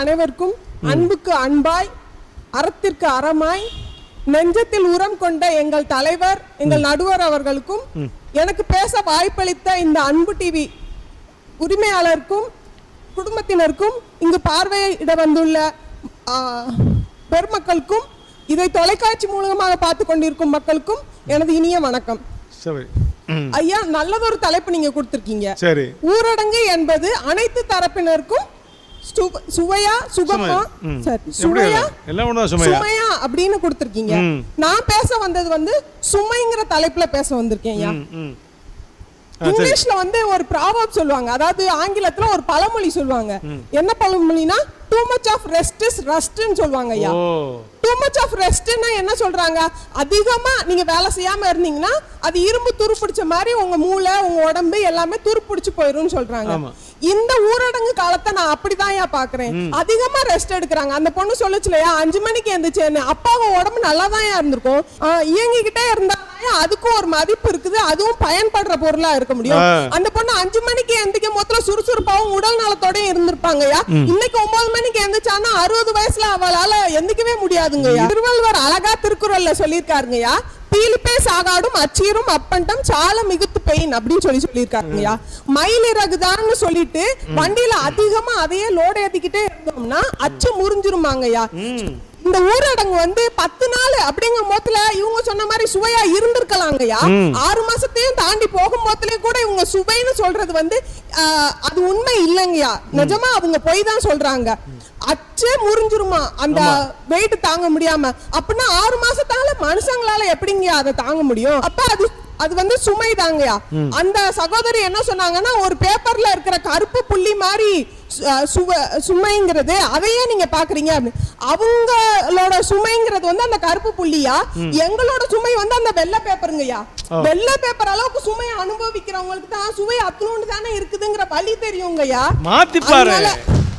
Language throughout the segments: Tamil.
அனைவருக்கும் அன்புக்கு அன்பாய் அறத்திற்கு அறமாய் நெஞ்சத்தில் உரம் கொண்ட எங்கள் தலைவர் எங்கள் நடுவர் அவர்களுக்கும் எனக்கு பேச வாய்ப்பளித்த இந்த அன்பு டிவி உரிமையாளருக்கும் குடும்பத்தினருக்கும் இங்கு பார்வையிட வந்துள்ள ஆ, பெருமக்களுக்கும் இதை தொலைக்காட்சி மூலமாக பார்த்து கொண்டிருக்கும் மக்களுக்கும் எனது இனிய வணக்கம் சரி ம். ஐயா நல்லதொரு தலைப்பு நீங்க கொடுத்திருக்கீங்க சரி ஊரடங்கு என்பது அனைத்து தரப்பினருக்கும் சு- சுவையா சுகமா ம். சரி எப்படி சுவையா எல்லாம் ஒன்று தான் சுமையா சுமையா அப்படின்னு கொடுத்திருக்கீங்க ம். நான் பேச வந்தது வந்து சுமைங்கிற தலைப்புல பேச வந்திருக்கேன் ஐயா ம், ம். இங்கிலீஷ்ல வந்து ஒரு ப்ராவர்ப் சொல்லுவாங்க அதாவது ஆங்கிலத்துல ஒரு பழமொழி சொல்லுவாங்க என்ன பழமொழினா too much of rest is ரஸ்ட்னு சொல்லுவாங்க ஐயா ஓ டூ மச் ஆஃப் ரெஸ்ட்னா என்ன சொல்றாங்க அதிகமா நீங்க வேலை செய்யாம இருந்தீங்கன்னா அது இரும்பு துரு பிடிச்ச மாதிரி உங்க மூளை உங்க உடம்பு எல்லாமே துரு பிடிச்சு போயிரும்னு சொல்றாங்க ஆமா. இந்த ஊரடங்கு காலத்தை நான் அப்படிதான் ஏன் பாக்குறேன் அதிகமா ரெஸ்ட் எடுக்கிறாங்க அந்த பொண்ணு சொல்லுச்சுலையா அஞ்சு மணிக்கு எந்திரிச்சேன்னு அப்பாவை உடம்பு நல்லா தான் இருந்திருக்கும் ஆஹ் இயங்கிக்கிட்டே இருந்தா அதுக்கும் ஒரு மதிப்பு இருக்குது அதுவும் பயன்படுற பொருளா இருக்க முடியும் ஆ. அந்த பொண்ணு அஞ்சு மணிக்கு எந்திரிக்கும் போதுல சுறுசுறுப்பாவும் உடல் நலத்தோடயும் இருந்திருப்பாங்கய்யா இன்னைக்கு ஒன்பது மணிக்கு எந்திரிச்சான்னா அறுபது வயசுல அவளால எந்திரிக்கவே முடியாதுங்கய்யா திருவள்ளுவர் அழகா திருக்குறள்ல சொல்லியிருக்காருங்கய்யா பீலிப்பே சாகாடும் அச்சீரும் அப்பண்டம் சால மிகுத்து பெயின் அப்படின்னு சொல்லி சொல்லியிருக்காருங்கய்யா மயிலிறகுதான்னு சொல்லிட்டு வண்டியில அதிகமா அதையே லோடு ஏத்திக்கிட்டே இருந்தோம்னா அச்சு முறிஞ்சிருமாங்கய்யா ம் இந்த ஊரடங்கு வந்து பத்து நாள் அப்படிங்கிற போதுல இவங்க சொன்ன மாதிரி சுவையா இருந்திருக்கலாங்கய்யா ஆறு மாசத்தையும் தாண்டி போகும் போதுலயே கூட இவங்க சுவைன்னு சொல்றது வந்து ஆஹ், அது உண்மை இல்லைங்கய்யா நிஜமா அவங்க போய் தான் சொல்றாங்க அச்சே முறிஞ்சிருமா அந்த வெயிட் தாங்க முடியாம அப்படின்னா ஆறு மாசத்தால மனுஷங்களால எப்படிங்கய்யா அதை தாங்க முடியும் அப்ப அது அது வந்து சுமை தாங்கய்யா அந்த சகோதரி என்ன சொன்னாங்கன்னா ஒரு பேப்பர்ல இருக்கிற கருப்பு புள்ளி மாதிரி சு- அஹ் சுவ- சுமைங்கிறது அதையே நீங்க பாக்குறீங்க அப்படின்னு. அவங்களோட சுமைங்கிறது வந்து அந்த கருப்பு புள்ளியா எங்களோட சுமை வந்து அந்த வெள்ளை பேப்பருங்கய்யா வெள்ளை பேப்பர் அளவுக்கு சுமையை அனுபவிக்கிறவங்களுக்கு தான் சுவை அத்தனோண்டு தானே இருக்குதுங்கிற வழி தெரியுங்கய்யா மாத்தி பாரு அதனால-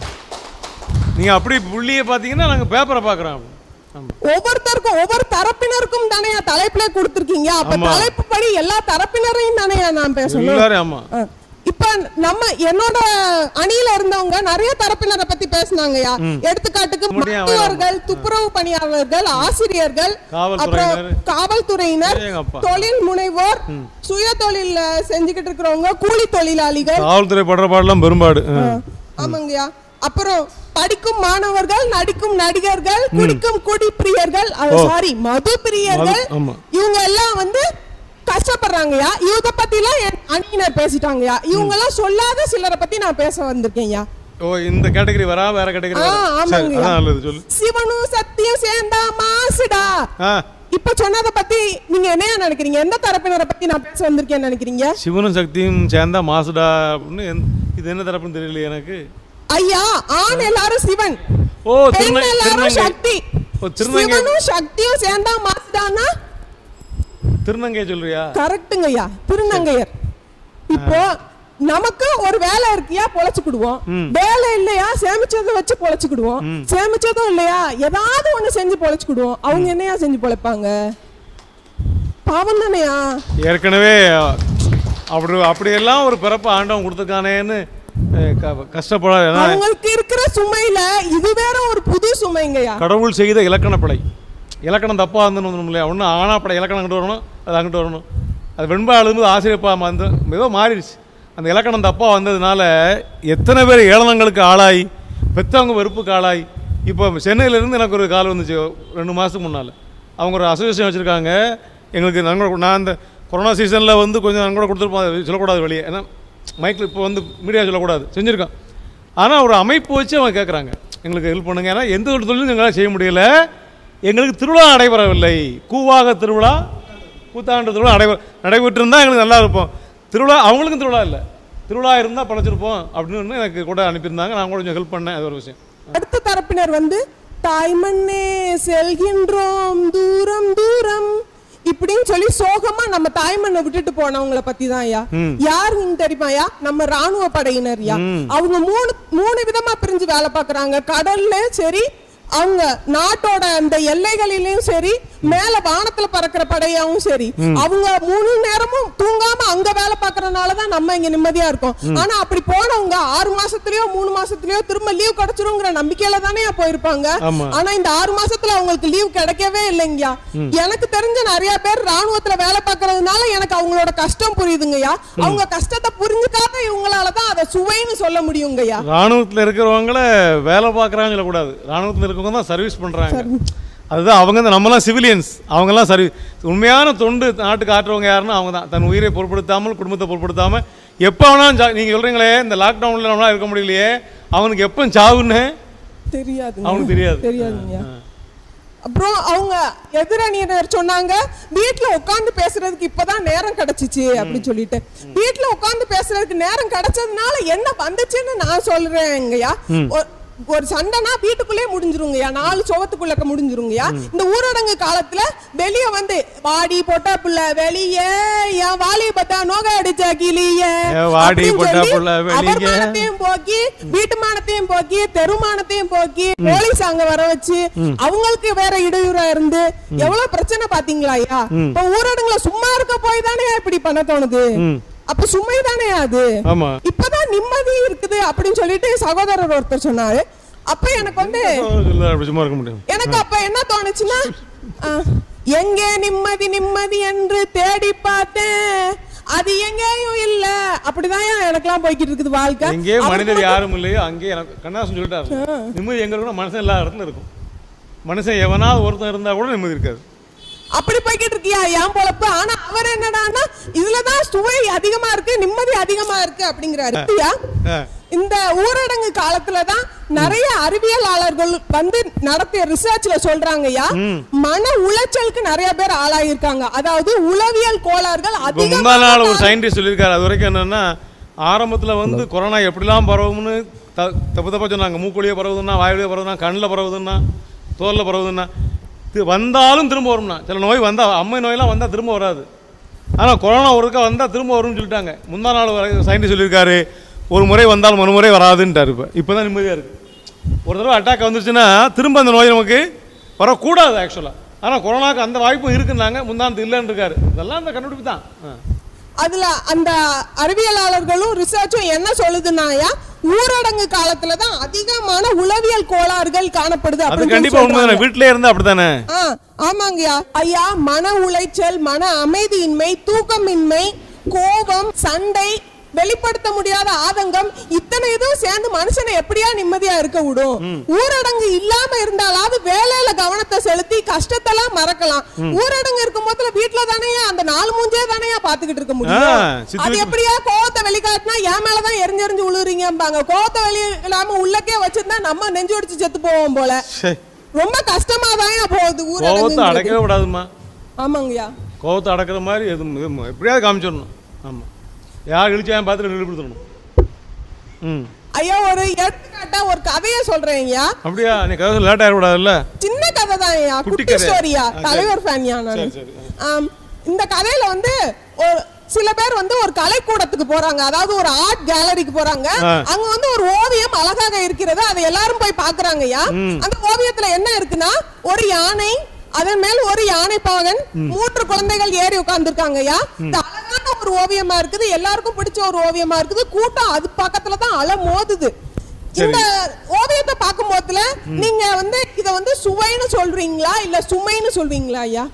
நீங்க அப்படி புள்ளிய பாத்தீங்கன்னா நாங்க பேப்பரை பாக்குறோம் ஆமா ஒவ்வொருத்தருக்கும் ஒவ்வொரு தரப்பினருக்கும் தானே தலைப்புல கொடுத்திருக்கீங்க அப்ப ஆமா. தலைப்பு படி எல்லா தரப்பினரையும் தானே நான் பேசணும் எல்லாரும் ஆமா ஆ. இப்ப நம்ம என்னோட அணியில இருந்தவங்க நிறைய தரப்பினரை பத்தி பேசினாங்கய்யா எடுத்துக்காட்டுக்கு முடியும், மருத்துவர்கள் துப்புரவு பணியாளர்கள் ஆசிரியர்கள் அப்புறம் காவல்துறையினர். காவல்துறையினர் ஏங்க அப்பா. தொழில் முனைவோர் சுய தொழில் செஞ்சுக்கிட்டு இருக்கிறவங்க கூலி தொழிலாளிகள் காவல்துறை படுற பாடலாம் பெரும்பாடு ஆ. ஆமாங்கய்யா அப்புறம் படிக்கும் மாணவர்கள் நடிக்கும் நடிகர்கள் குடிக்கும் குடிப்பிரியர்கள் சாரி மது பிரியர்கள் மது, ஆமா. இவங்க எல்லாம் வந்து கஷ்டப்படுறாங்கய்யா இவங்க பத்தி எல்லாம் என் அணியினர் பேசிட்டாங்கய்யா இவங்க எல்லாம் சொல்லாத சிலரை பத்தி நான் பேச வந்திருக்கேன்யா ஓ இந்த கேட்டகரி வரா வேற கேட்டகரி ஆ, வரா சரி ஆமாங்கய்யா. அதான் நல்லது சொல்லு சிவனும் சத்தியம் சேர்ந்தா மாசுடா ஆ இப்ப சொன்னதை பத்தி நீங்க என்ன நினைக்கிறீங்க எந்த தரப்பினரை பத்தி நான் பேச வந்திருக்கேன்னு நினைக்கிறீங்க சிவனும் சக்தியும் சேர்ந்தா மாசுடா அப்படின்னு எந்த- இது என்ன தரப்புன்னு தெரியலையே எனக்கு ஐயா ஆண் எல்லாரும் சிவன் ஓ பெண் திருநங்கை எல்லாரும் திருநங்கை சக்தி ஓ திருநங்கை சிவனும் சக்தியும் சேர்ந்தா மாசுடானா திருநங்கை சொல்றியா கரெக்ட்டுங்கய்யா திருநங்கையர் இப்போ நமக்கு ஒரு வேலை இருக்கியா பொழைச்சுக்கிடுவோம் வேலை இல்லையா சேமிச்சதை வச்சு பொழைச்சுக்கிடுவோம் சேமிச்சதும் இல்லையா ஏதாவது ஒண்ணு செஞ்சு பொழைச்சுக்கிடுவோம் அவங்க என்னையா செஞ்சு பொழைப்பாங்க பாவம் தானேயா ஏற்கனவே அப்படி அப்படியெல்லாம் ஒரு பிறப்பு ஆண்டவன் கொடுத்துருக்கானேன்னு அஹ், க- கஷ்டப்படாத ஏன்னா அவங்களுக்கு இருக்கிற சுமையில இது வேற ஒரு புது சுமைங்கய்யா கடவுள் செய்த இலக்கண பிழை இலக்கணம் தப்பாக இருந்துன்னு வந்துடும் இல்லையா ஒன்று ஆனா படை இலக்கணம் அங்கிட்டு வரணும் அது அங்கிட்டு வரணும் அது வெண்பா எழுதும்போது ஆசிரியப்பா வந்து ஏதோ மாறிடுச்சு அந்த இலக்கணம் தப்பாக வந்ததுனால எத்தனை பேர் ஏளனங்களுக்கு ஆளாய் பெற்றவங்க வெறுப்புக்கு ஆளாய் இப்போ சென்னையிலேருந்து எனக்கு ஒரு கால் வந்துச்சு ரெண்டு மாதத்துக்கு முன்னால் அவங்க ஒரு அசோசியேஷன் வச்சுருக்காங்க எங்களுக்கு நன்கொடை நான் இந்த கொரோனா சீசனில் வந்து கொஞ்சம் நன்கொடை கொடுத்துருப்போம் அது சொல்லக்கூடாது வெளியே ஏன்னா மைக்கில் இப்போ வந்து மீடியா சொல்லக்கூடாது செஞ்சுருக்கான் ஆனால் ஒரு அமைப்பு வச்சு அவங்க கேட்குறாங்க எங்களுக்கு ஹெல்ப் பண்ணுங்க ஏன்னா எந்த ஒரு தொழிலும் எங்களால் செய்ய முடியல எங்களுக்கு திருவிழா நடைபெறவில்லை கூவாக திருவிழா கூத்தாண்டு திருவிழா நடைபெற நடைபெற்றிருந்தால் எங்களுக்கு நல்லா இருப்போம் திருவிழா அவங்களுக்கும் திருவிழா இல்லை திருவிழா இருந்தால் பழச்சிருப்போம் அப்படின்னு எனக்கு கூட அனுப்பியிருந்தாங்க நான் கூட கொஞ்சம் ஹெல்ப் பண்ணேன் அது ஒரு விஷயம் அடுத்த தரப்பினர் வந்து தாய்மண்ணே செல்கின்றோம் தூரம் தூரம் இப்படின்னு சொல்லி சோகமா நம்ம தாய்மண்ணை விட்டுட்டு போனவங்கள பத்தி தான் ஐயா யாருன்னு தெரியுமாயா நம்ம ராணுவ படையினர்யா அவங்க மூணு மூணு விதமா பிரிஞ்சு வேலை பார்க்கறாங்க கடல்ல சரி அவங்க நாட்டோட அந்த எல்லைகளிலும் சரி மேல வானத்துல பறக்கிற படையாவும் சரி அவங்க மூணு நேரமும் தூங்காம அங்க வேலை பாக்குறதுனாலதான் நம்ம இங்க நிம்மதியா இருக்கோம் ஆனா அப்படி போனவங்க ஆறு மாசத்துலயோ மூணு மாசத்துலயோ திரும்ப லீவ் கிடைச்சிருங்கிற நம்பிக்கையில தானே போயிருப்பாங்க ஆமா. ஆனா இந்த ஆறு மாசத்துல அவங்களுக்கு லீவ் கிடைக்கவே இல்லைங்கய்யா எனக்கு தெரிஞ்ச நிறைய பேர் ராணுவத்துல வேலை பார்க்கறதுனால எனக்கு அவங்களோட கஷ்டம் புரியுதுங்கய்யா அவங்க கஷ்டத்தை புரிஞ்சுக்காத இவங்களாலதான் அதை சுவைன்னு சொல்ல முடியுங்கய்யா ராணுவத்தில் இருக்கிறவங்கள வேலை பார்க்குறாங்க சொல்லக்கூடாது ராணுவத்தில் இருக்கவங்க தான் சர்வீஸ் பண்ணுறாங்க அதுதான் அவங்க தான் நம்மலாம் சிவிலியன்ஸ் அவங்கெல்லாம் சர்வீஸ் உண்மையான தொண்டு நாட்டுக்கு ஆற்றுறவங்க யாருன்னா அவங்க தான் தன் உயிரை பொருட்படுத்தாமல் குடும்பத்தை பொருட்படுத்தாமல் எப்போ வேணாலும் சா நீங்கள் சொல்கிறீங்களே இந்த லாக்டவுனில் நம்மளால இருக்க முடியலையே அவனுக்கு எப்போ சாவுன்னு தெரியாது அவனுக்கு தெரியாது தெரியாதுங்கய்யா அப்புறம் அவங்க எதிரணியினர் சொன்னாங்க வீட்ல உட்கார்ந்து பேசுறதுக்கு இப்பதான் நேரம் கிடைச்சிச்சு அப்படின்னு சொல்லிட்டு வீட்ல உட்கார்ந்து பேசுறதுக்கு நேரம் கிடைச்சதுனால என்ன வந்துச்சுன்னு நான் சொல்றேங்கய்யா ஒ- ஒரு சண்டைனா வீட்டுக்குள்ளே முடிஞ்சிருங்கய்யா நாலு சுவத்துக்குள்ள முடிஞ்சிருங்கய்யா இந்த ஊரடங்கு காலத்துல வெளிய வந்து வாடி பொட்டா புள்ள வெளியே என் வாலி பத்தா நோக அடிச்ச கிளியே ஏ, வாடி அப்படின்னு பொட்டா சொல்லி புள்ள வெளியே. அவமானத்தையும் போக்கி வீட்டுமானத்தையும் போக்கி தெருமானத்தையும் போக்கி போலீஸ் அங்க வர வச்சு அவங்களுக்கு வேற இடையூறா இருந்து எவ்வளவு பிரச்சனை பாத்தீங்களா ஐயா இப்ப ஊரடங்குல சும்மா இருக்க போய் தானே இப்படி பண்ண தோணுது ம் அப்ப சுமை தானே அது ஆமாம் இப்பதான் நிம்மதி இருக்குது அப்படின்னு சொல்லிட்டு சகோதரர் ஒருத்தர் சொன்னாரு அப்ப எனக்கு வந்து இல்லை அப்படி சும்மா இருக்க முடியும் எனக்கு அப்ப என்ன தோணுச்சுன்னா அஹ், எங்கே நிம்மதி நிம்மதி என்று தேடி பார்த்தேன் அது எங்கேயும் இல்ல அப்படிதான் எனக்கெல்லாம் போய்கிட்டு இருக்குது வாழ்க்கை எங்கே அப்ப மனிதர் யாரும் இல்லையோ அங்கே எனக்கு கண்ணாசன் சொல்லிட்டாரு நிம்மதி எங்க இருக்குன்னா மனுஷன் எல்லா இடத்துல இருக்கும் மனுஷன் எவனாவது ஒருத்தன் இருந்தா கூட நிம்மதி இருக்காது அப்படி போய்கிட்டு இருக்கியா என் பொழப்பு ஆனா அவர் என்னடான்னா இதுலதான் சுவை அதிகமா இருக்கு நிம்மதி அதிகமா இருக்கு அப்படிங்கிறாரு ஐயா, ஆ. இந்த ஊரடங்கு காலத்துலதான் நிறைய அறிவியலாளர்கள் வந்து நடத்திய ரிசர்ச்ல சொல்றாங்கய்யா மன உளைச்சலுக்கு நிறைய பேர் ஆளாயிருக்காங்க அதாவது உளவியல் கோளாறுகள் இப்போ அதிகமா முந்தா நாள் ஒரு சயின்டிஸ்ட் சொல்லியிருக்காரு அது வரைக்கும் என்னன்னா ஆரம்பத்தில் வந்து கொரோனா எப்படிலாம் பரவும்னு த தப்பு தப்பாக சொன்னாங்க மூக்குழியே பரவுதுன்னா வாயுடைய பரவுதுன்னா கண்ணில் பரவுதுன்னா தோலில் பரவுதுன்னா இது வந்தாலும் திரும்ப வரும்னா சில நோய் வந்தால் அம்மை நோயெல்லாம் வந்தால் திரும்ப வராது ஆனால் கொரோனா ஒருக்கா வந்தால் திரும்ப வரும்னு சொல்லிட்டாங்க முந்தா நாள் சயின்டிஸ்ட் சொல்லியிருக்காரு ஒரு முறை வந்தால் மறுமுறை வராதுன்ட்டார் இப்போ இப்போ தான் நிம்மதியாக இருக்குது ஒரு தடவை அட்டாக் வந்துருச்சுன்னா திரும்ப அந்த நோய் நமக்கு வரக்கூடாது ஆக்சுவலாக ஆனால் கொரோனாக்கு அந்த வாய்ப்பும் இருக்குன்னாங்க முந்தானத்து இல்லைன்னு இருக்காரு இதெல்லாம் அந்த கண்டுபிடிப்பு தான் ஆ. அதுல அந்த அறிவியலாளர்களும் ரிசர்ச்சும் என்ன சொல்லுதுன்னாயா ஊரடங்கு காலத்துல தான் அதிகமான உளவியல் கோளாறுகள் காணப்படுது அது அப்படின்னு கண்டிப்பா உண்மைதானே சொல்றாங்க. வீட்டிலே இருந்தா அப்படித்தானே ஆ, ஆமாங்கய்யா ஐயா மன உளைச்சல் மன அமைதியின்மை தூக்கமின்மை கோபம் சண்டை வெளிப்படுத்த முடியாத ஆதங்கம் இத்தனை இதுவும் சேர்ந்து மனுஷனை எப்படியா நிம்மதியா இருக்க விடும் ஊரடங்கு இல்லாம இருந்தாலாவது வேலையில கவனத்தை செலுத்தி கஷ்டத்தெல்லாம் மறக்கலாம் ஊரடங்கு இருக்கும் போதுல வீட்டுல தானேயா அந்த நாலு மூஞ்சே தானேயா பாத்துக்கிட்டு இருக்க ஆ, முடியும் சித்தி அது வீட்டு- எப்படியா கோவத்தை வெளிக்காட்டினா என் மேலதான் எரிஞ்செறிஞ்சு விழுறீங்கம்பாங்க கோவத்தை வெளி இல்லாம உள்ளக்கே வச்சிருந்தா நம்ம நெஞ்சு அடிச்சு செத்து போவோம் போல சே, ரொம்ப கஷ்டமா தான் போகுது கோவத்தை ஊரடங்கு அடக்கவே விடாதும்மா ஆமாங்கய்யா கோவத்தை அடக்கிற மாதிரி எதுவும் இது எப்படியாவது காமிச்சிடணும் ஆமா யார் இழிச்சாயும் பார்த்துட்டு வெளிப்படுத்தணும் ம் ஐயா ஒரு எடுத்துக்காட்டா ஒரு கதைய சொல்றேன்யா அப்படியா நீ கதை லேட் ஆகிடக்கூடாதுல்ல சின்ன கதை தான் ஐயா குட்டி குட்டி கதை. ஸ்டோரியா ஆ, சரி. தலைவர் ஃபேன்யா நான் சரி சரி ஆம், இந்த கதையில வந்து ஒரு சில பேர் வந்து ஒரு கலைக்கூடத்துக்கு போறாங்க அதாவது ஒரு ஆர்ட் கேலரிக்கு போறாங்க ஆ. அங்க வந்து ஒரு ஓவியம் அழகாக இருக்கிறது அதை எல்லாரும் போய் பாக்குறாங்கய்யா அந்த ஓவியத்துல என்ன இருக்குன்னா ஒரு யானை அதன் மேல் ஒரு யானை பாகன் மூன்று குழந்தைகள் ஏறி உட்கார்ந்துருக்காங்கய்யா இந்த அழகான ஒரு ஓவியமா இருக்குது எல்லாருக்கும் பிடிச்ச ஒரு ஓவியமா இருக்குது கூட்டம் அது பக்கத்துல தான் அலை மோதுது இந்த ஓவியத்தை பார்க்கும் போதுல நீங்க வந்து இத வந்து சுவைன்னு சொல்றீங்களா இல்ல சுமைன்னு சொல்வீங்களா ஐயா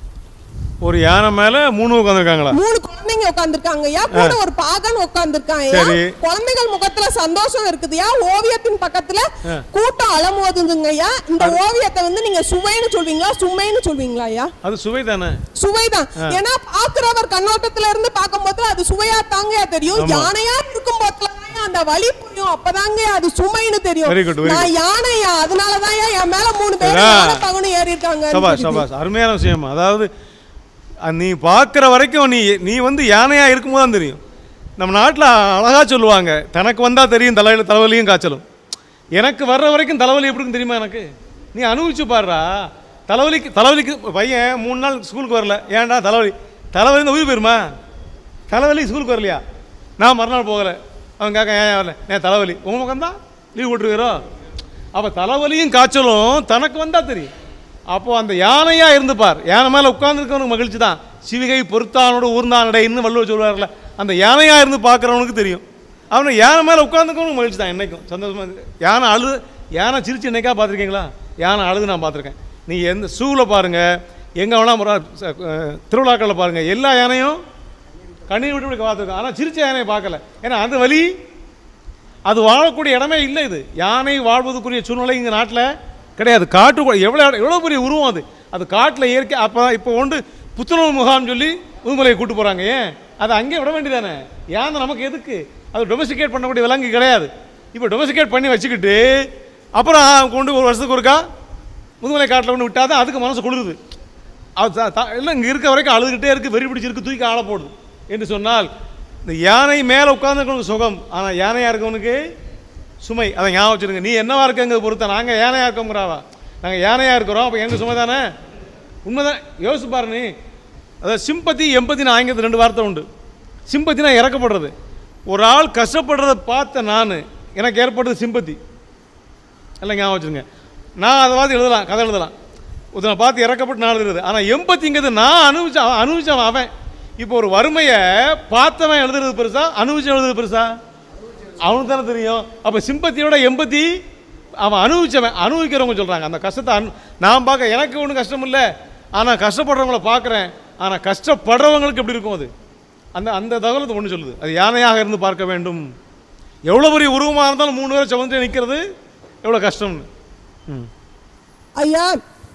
ஒரு யானை மேல மூணு உட்காந்துருக்காங்களா மூணு குழந்தைங்க உட்கார்ந்துருக்காங்க ஐயா கூட ஒரு பாகன் உட்கார்ந்துருக்காங்க ஐயா சரி. குழந்தைகள் முகத்துல சந்தோஷம் இருக்குதுயா ஓவியத்தின் பக்கத்துல கூட்டம் அலமோதுங்க ஐயா இந்த ஓவியத்தை வந்து நீங்க சுவைன்னு சொல்வீங்களா சுமைன்னு சொல்வீங்களா ஐயா அது சுவை தானே சுவைதான் ஏன்னா பாக்குறவர் கண்ணோட்டத்துல இருந்து பார்க்கும்போது அது சுவையா தாங்க தெரியும் யானையா இருக்கும் போதுல அந்த வலி புரியும் அப்பதாங்க அது சுமைன்னு தெரியும் Very good, very நான் யானையா அதனாலதான் என் மேல மூணு பேர் ஏடா. யானை பகனும் ஏறி இருக்காங்க சபாஷ் சபாஷ் அருமையான விஷயம் அதாவது அஹ், நீ பார்க்குற வரைக்கும் நீ நீ வந்து யானையாக இருக்கும்போது தான் தெரியும் நம்ம நாட்டில் அழகா சொல்லுவாங்க தனக்கு வந்தால் தெரியும் தலையில் தலைவலியும் காய்ச்சலும் எனக்கு வர்ற வரைக்கும் தலைவலி எப்படி இருக்குன்னு தெரியுமா எனக்கு நீ அனுபவிச்சு பாடுறா தலைவலிக்கு தலைவலிக்கு பையன் மூணு நாள் ஸ்கூலுக்கு வரல ஏன்டா தலைவலி தலைவலி இந்த உயிர் போயிருமா தலைவலி ஸ்கூலுக்கு வரலையா நான் மறுநாள் போகலை அவன் கேட்க ஏன் வரல ஏன் தலைவலி உங்க பக்கம் தான் லீவ் போட்டுருக்கிறோ அப்போ தலைவலியும் காய்ச்சலும் தனக்கு வந்தால் தெரியும் அப்போது அந்த யானையாக இருந்து பார் யானை மேலே உட்காந்துருக்கவனுக்கு மகிழ்ச்சி தான் சிவிகை பொறுத்தானோட ஊர்ந்தானடைன்னு வள்ளுவர் சொல்லுவார்ல அந்த யானையாக இருந்து பார்க்குறவனுக்கு தெரியும் அவனை யானை மேலே உட்காந்துக்கவனுக்கு மகிழ்ச்சி தான் என்னைக்கும் சந்தோஷமாக இருக்கு. யானை அழு யானை சிரிச்சு என்னைக்கா பார்த்துருக்கீங்களா யானை அழுது நான் பார்த்துருக்கேன் நீங்கள் எந்த ஷூவில் பாருங்கள் எங்கே வேணால் முறை திருவிழாக்களில் பாருங்கள் எல்லா யானையும் கண்ணீர் விட்டு இப்படி பார்த்துருக்கோம் ஆனால் சிரிச்ச யானையை பார்க்கல ஏன்னா அந்த வலி அது வாழக்கூடிய இடமே இல்லை இது யானை வாழ்வதற்குரிய சூழ்நிலை இங்கே நாட்டில் கிடையாது காட்டு எவ்வளோ எவ்வளோ பெரிய உருவம் அது அது காட்டில் இயற்கை அப்போ இப்போ ஒன்று புத்துணர்வு முகாம் சொல்லி முதுமலையை கூட்டு போகிறாங்க ஏன் அதை அங்கேயே விட வேண்டியதானே யானை நமக்கு எதுக்கு அது டொமஸ்டிகேட் பண்ணக்கூடிய விலங்கு கிடையாது இப்போ டொமஸ்டிகேட் பண்ணி வச்சுக்கிட்டு அப்புறம் கொண்டு ஒரு வருஷத்துக்கு ஒருக்கா முதுமலை காட்டில் கொண்டு விட்டால் தான் அதுக்கு மனசு குளிருது அது த- த- எல்லாம் இங்கே இருக்க வரைக்கும் அழுதுகிட்டே இருக்குது வெறி பிடிச்சிருக்கு தூக்கி ஆள போடுது என்று சொன்னால் இந்த யானை மேலே உட்காந்துருக்கவனுக்கு சுகம் ஆனால் யானையாக இருக்கவனுக்கு சுமை அதை ஞாபகம் வச்சுருங்க நீ என்னவா இருக்கங்க பொறுத்த நாங்கள் யானையாக இருக்கோங்கிறாவா நாங்கள் யானையாக இருக்கிறோம் அப்போ எங்கள் சுமை தானே உண்மைதான் யோசிச்சு பாரு நீ அதாவது சிம்பத்தி எம்பத்தின்னு ஆங்கிலத்தில் ரெண்டு வார்த்தை உண்டு சிம்பத்தினா இறக்கப்படுறது ஒரு ஆள் கஷ்டப்படுறதை பார்த்த நான் எனக்கு ஏற்பட்டது சிம்பத்தி எல்லாம் ஞாபகம் வச்சுருங்க நான் அதை பார்த்து எழுதலாம் கதை எழுதலாம் ஒருத்தனை பார்த்து இறக்கப்பட்டு நான் எழுதுறது ஆனால் எம்பத்திங்கிறது நான் அனுபவிச்ச அவன் அனுபவிச்சவன் அவன் இப்போ ஒரு வறுமையை பார்த்தவன் எழுதுறது பெருசா அனுபவிச்சு எழுதுறது பெருசா அவனுக்கு தானே தெரியும் அப்போ சிம்பத்தியோட எம்பத்தி அவன் அனுபவிச்சவன் அனுபவிக்கிறவங்க சொல்கிறாங்க அந்த கஷ்டத்தை அனு நான் பார்க்க எனக்கு ஒன்றும் கஷ்டம் இல்லை ஆனால் கஷ்டப்படுறவங்கள பார்க்குறேன் ஆனால் கஷ்டப்படுறவங்களுக்கு எப்படி இருக்கும் அது அந்த அந்த தகவலத்தை ஒன்று சொல்லுது அது யானையாக இருந்து பார்க்க வேண்டும் எவ்வளோ பெரிய உருவமாக இருந்தாலும் மூணு பேரை சுமந்து நிற்கிறது எவ்வளோ கஷ்டம்னு ம் ஐயா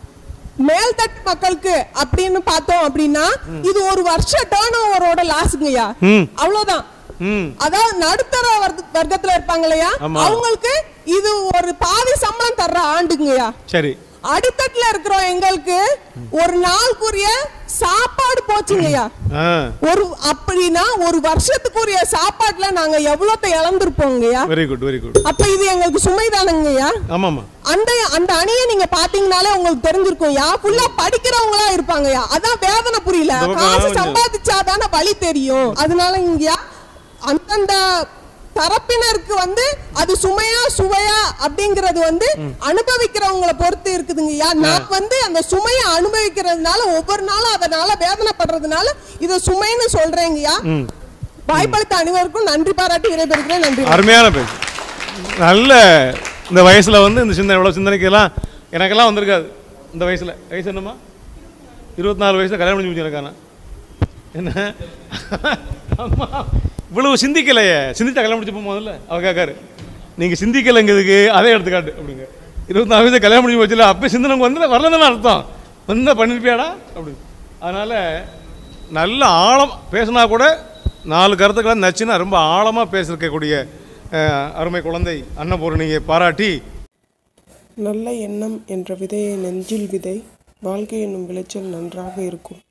மேல்தட்டு மக்களுக்கு அப்படின்னு பார்த்தோம் அப்படின்னா இது ஒரு வருஷ டேர்ன் ஓவரோட லாஸுங்கய்யா ம் அவ்வளவுதான் ம் அதாவது நடுத்தர வர்க்க- வர்க்கத்துல இருப்பாங்க இல்லையா ஆமா. அவங்களுக்கு இது ஒரு பாதி சம்பளம் தர்ற ஆண்டுங்கய்யா சரி அடித்தட்டுல இருக்கிறோம் எங்களுக்கு ஒரு நாளுக்குரிய சாப்பாடு போச்சுங்கய்யா ஆ ஒரு அப்படின்னா ஒரு வருஷத்துக்குரிய சாப்பாட்டுல நாங்க எவ்வளோத்த இழந்திருப்போங்கய்யா வெரி குட் வெரி குட் அப்ப இது எங்களுக்கு சுமைதானுங்கய்யா ஆமாம்மா அந்த அந்த அணியை நீங்க பாத்தீங்கனாலே உங்களுக்கு தெரிஞ்சிருக்கும் யா ஃபுல்லா படிக்கிறவங்களா இருப்பாங்கயா அதான் வேதனை புரியல இந்த பக்கம் காசு கொஞ்சம். சம்பாதிச்சாதானே வழி தெரியும் அதனால இங்கயா அந்தந்த தரப்பினருக்கு வந்து அது சுமையா சுவையா அப்படிங்கறது வந்து அனுபவிக்கிறவங்கள பொறுத்து இருக்குதுங்கய்யா நான் வந்து அந்த சுமையை அனுபவிக்கிறதுனால ஒவ்வொரு நாளும் அதனால வேதனைப்படுறதுனால இத சுமைன்னு சொல்றேங்கய்யா ம் வாய்ப்பளித்த அனைவருக்கும் நன்றி பாராட்டி விடைபெறுகிறேன் நன்றி அருமையான பேச்சு நல்ல இந்த வயசில் வந்து இந்த சிந்தனை இவ்வளோ சிந்தனைக்கெல்லாம் எனக்கெல்லாம் வந்திருக்காது இந்த வயசில் வயசு என்னம்மா இருபத்தி நாலு வயசில் கல்யாணம் பண்ணி வச்சுருக்கானா என்ன அம்மா இவ்வளவு சிந்திக்கலையே சிந்திச்சா கல்யாணம் முடிச்சு முதல்ல அவர் கேட்காரு நீங்கள் சிந்திக்கலைங்கிறதுக்கு அதே எடுத்துக்காட்டு அப்படிங்க இருபத்தி நாலு வயசு கல்யாணம் பண்ணி வச்சுல அப்போ சிந்தனை வந்து வரலன்னு அர்த்தம் வந்து பண்ணிருப்பியாடா அப்படி அதனால் நல்ல ஆழம் பேசினா கூட நாலு கருத்துக்களை நச்சுன்னா ரொம்ப ஆழமாக பேசிருக்கக்கூடிய அஹ், அருமை குழந்தை அன்னபூரணியை பாராட்டி நல்ல எண்ணம் என்ற விதையை நெஞ்சில் விதை வாழ்க்கை என்னும் விளைச்சல் நன்றாக இருக்கும்